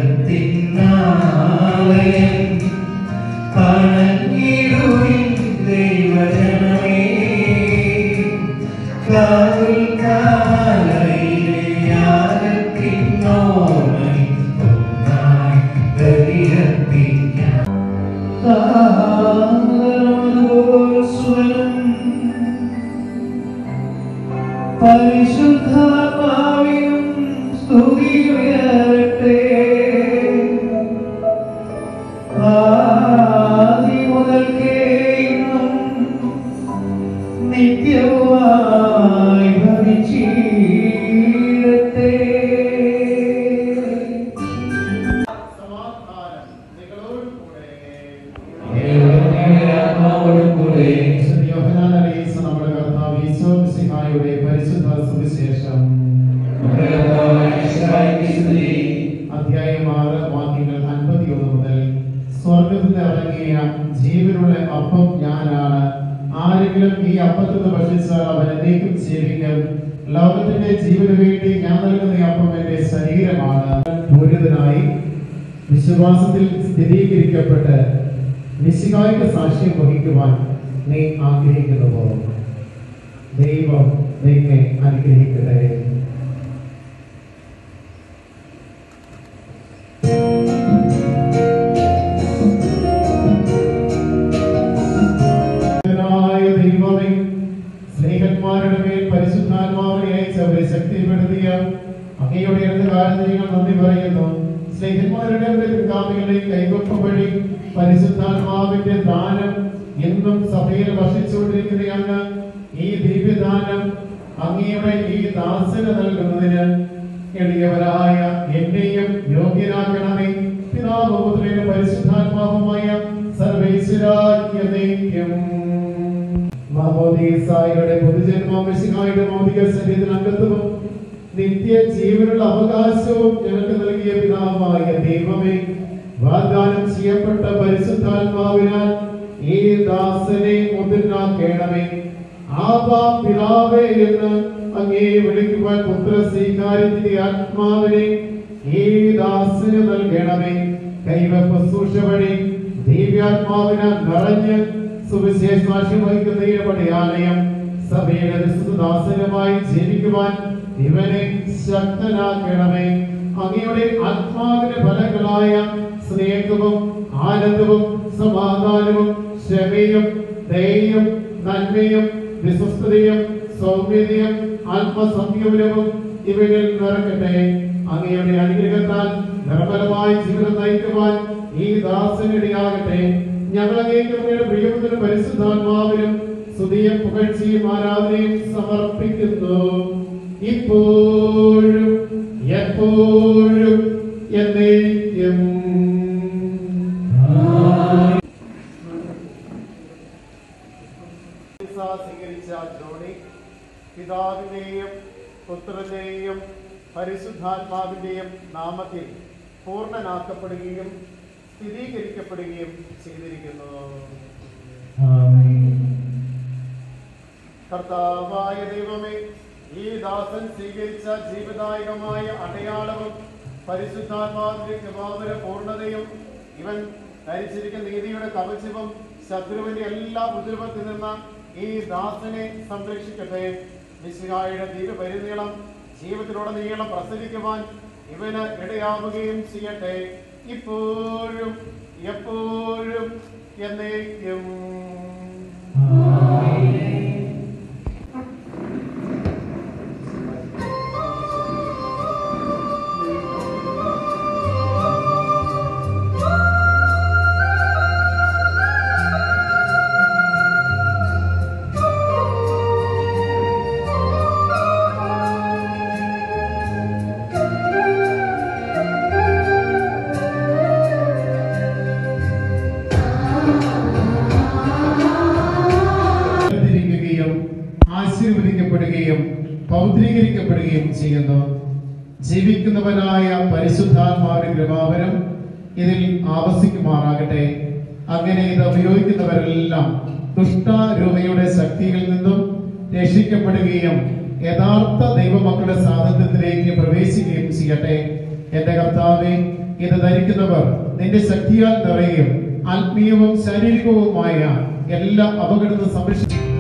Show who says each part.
Speaker 1: പണങ്ങിടുവിൻ ദൈവജനമേ കാവൽ കാലയിലെ യാഗത്തിനോമൈ ഒന്നായി ബലിയർപ്പിക്കാം പരിശുദ്ധാത്മാവിനും സ്തുതി ഉയരട്ടെ ആദി മുതൽക്കേ ഇന്നും നിത്യവുമായി ഭവിച്ചിടട്ടെ
Speaker 2: സമാധാനം നിങ്ങളോടുകൂടെ.
Speaker 1: ആത്മാവോടുകൂടെ
Speaker 2: വിശുദ്ധ യോഹന്നാൻ അറിയിച്ച നമ്മുടെ കർത്താവ് ഈശോ മിശിഹായുടെ പരിശുദ്ധ സുവിശേഷം അധ്യായം ആറ് വാക്യങ്ങൾ അൻപത്തിയൊന്ന് മുതൽ സ്വർഗത്തിൽ നിന്ന് ഇറങ്ങിയ ജീവനുള്ള അപ്പം ഞാനാണ് ആരെങ്കിലും ഈ അപ്പത്തിൽ നിന്ന് ഭക്ഷിച്ചാൽ അവൻ എന്നേക്കും ജീവിക്കും ലോകത്തിന്റെ ജീവന് വേണ്ടി ഞാൻ നൽകുന്ന ഈ അപ്പം എന്റെ ശരീരമാണ് പൂരിതനായി വിശ്വാസത്തിൽ സ്ഥിരീകരിക്കപ്പെട്ട് നിശികായിക സാക്ഷ്യം വഹിക്കുവാൻ നീ ആഗ്രഹിക്കുന്നുവോ ദൈവം നിന്നെ അനുഗ്രഹിക്കട്ടെ ായ ദൈവമേ സ്നേഹന്മാരുടെ മേൽ പരിശുദ്ധാത്മാവിനെ അയച്ച് അവരെ ശക്തിപ്പെടുത്തിയ അങ്ങയുടെ അടുത്ത കാലത്ത് ഞങ്ങൾ നന്ദി പറയുന്നു സ്നേഹന്മാരുടെ പിൻഗാമികളെ കൈകൊപ്പം വഴി പരിശുദ്ധാത്മാവിന്റെ ദാനം എന്നും സഭയിൽ വർഷിച്ചുകൊണ്ടിരിക്കുകയാണ് ഈ ദിവ്യദാനം അങ്ങയുടെ ഈ ദാസന് നൽകുന്നതിന് എളിയവരായ എന്നെയും യോഗ്യരാക്കണമേ പിതാവ് പുത്രനും പരിശുദ്ധാത്മാവുമായ സർവേശ്വരാജ്ഞതയ്ക്കും മാമോദീസായുടെ പൊതുജന്മം മിശിഹായുടെ മൗലിക ശരീരത്തിൽ അംഗത്വവും നിത്യ ജീവനുള്ള അവകാശവും ഞങ്ങൾക്ക് നൽകിയ പിതാവായ ദൈവമേ വാഗ്ദാനം ചെയ്യപ്പെട്ട പരിശുദ്ധാത്മാവിനാൽ ഈ ദാസനെ മുദ്രനാക്കേണമേ ആവാ പിതാവേ എന്ന് അങ്ങേ വിളിക്കുവാൻ പുത്ര സ്വീകാര്യത്തിന്റെ ആത്മാവിനെ ഈ ദാസന് നൽകണമേ കൈവപ്പ് സൂക്ഷ വഴി ദിവ്യാത്മാവിനാൽ നിറഞ്ഞ് സുവിശേഷ സാക്ഷ്യം വഹിക്കുന്ന ഈ പടയാലയം സഭയുടെ ദാസനുമായി ജീവിക്കുവാൻ ഇവനെ ശക്തനാക്കണമേ അങ്ങയുടെ ആത്മാവിന്റെ ഫലങ്ങളായ സ്നേഹവും ആനന്ദവും സമാധാനവും ക്ഷമയും ദയയും നന്മയും വിശ്വസ്തതയും സൗമ്യതയും ആത്മസംയമനവും ഇവയിൽ നിറക്കട്ടെ അങ്ങയുടെ അനുഗ്രഹത്താൽ നിർമ്മലമായ ജീവിതം നയിക്കുവാൻ ഈ ദാസനിടയാകട്ടെ ഞങ്ങൾ അങ്ങേക്ക് അങ്ങയുടെ പ്രിയമുള്ള പരിശുദ്ധാത്മാവിനും സ്തുതിയും പുകഴ്ചയും ആരാധനയും സമർപ്പിക്കുന്നു ഇപ്പോഴും എപ്പോഴും എന്നേക്കും സ്വീകരിച്ച ജോണി പിതാവിന്റെയും പുത്രന്റെയും പരിശുദ്ധാത്മാവിന്റെയും നാമത്തിൽ പൂർണ്ണനാക്കപ്പെടുകയും സ്ഥിരീകരിക്കപ്പെടുകയും ചെയ്തിരിക്കുന്നു കർത്താവായ ദൈവമേ ഈ ദാസൻ സ്വീകരിച്ച ജീവദായകമായ അടയാളവും പരിശുദ്ധാത്മാവിന്റെ കൃപാവര പൂർണ്ണതയും ഇവൻ ധരിച്ചിരിക്കുന്ന നീതിയുടെ കവചവും ശത്രുവിന്റെ എല്ലാ ഉപദ്രവത്തിൽ നിന്ന് ഈ ദാസനെ സംരക്ഷിക്കട്ടെ മിശിഹായുടെ ദീപപരിനീളം ജീവിതത്തിലുടനീളം പ്രസരിക്കുവാൻ ഇവന് ഇടയാവുകയും ചെയ്യട്ടെ ഇപ്പോഴും എപ്പോഴും എന്നേക്കും ുകയും ആശീർവദിക്കപ്പെടുകയും പൗത്രീകരിക്കപ്പെടുകയും ചെയ്യുന്നു ജീവിക്കുന്നവനായ പരിശുദ്ധാത്മാവിന്റെ കൃപാവരം ഇതിൽ ആവസിക്കുമാറാകട്ടെ അങ്ങനെ ഇത് ഉപയോഗിക്കുന്നവരെല്ലാം ദുഷ്ടാരൂപയുടെ ശക്തിയിൽ നിന്നും രക്ഷിക്കപ്പെടുകയും യഥാർത്ഥ ദൈവമക്കളുടെ സാന്നിധ്യത്തിലേക്ക് പ്രവേശിക്കുകയും ചെയ്യട്ടെ എന്റെ കർത്താവെ ഇത് ധരിക്കുന്നവർ നിന്റെ ശക്തിയാൽ നിറയും ആത്മീയവും ശാരീരികവുമായ എല്ലാ അപകടവും സംരക്ഷിക്കും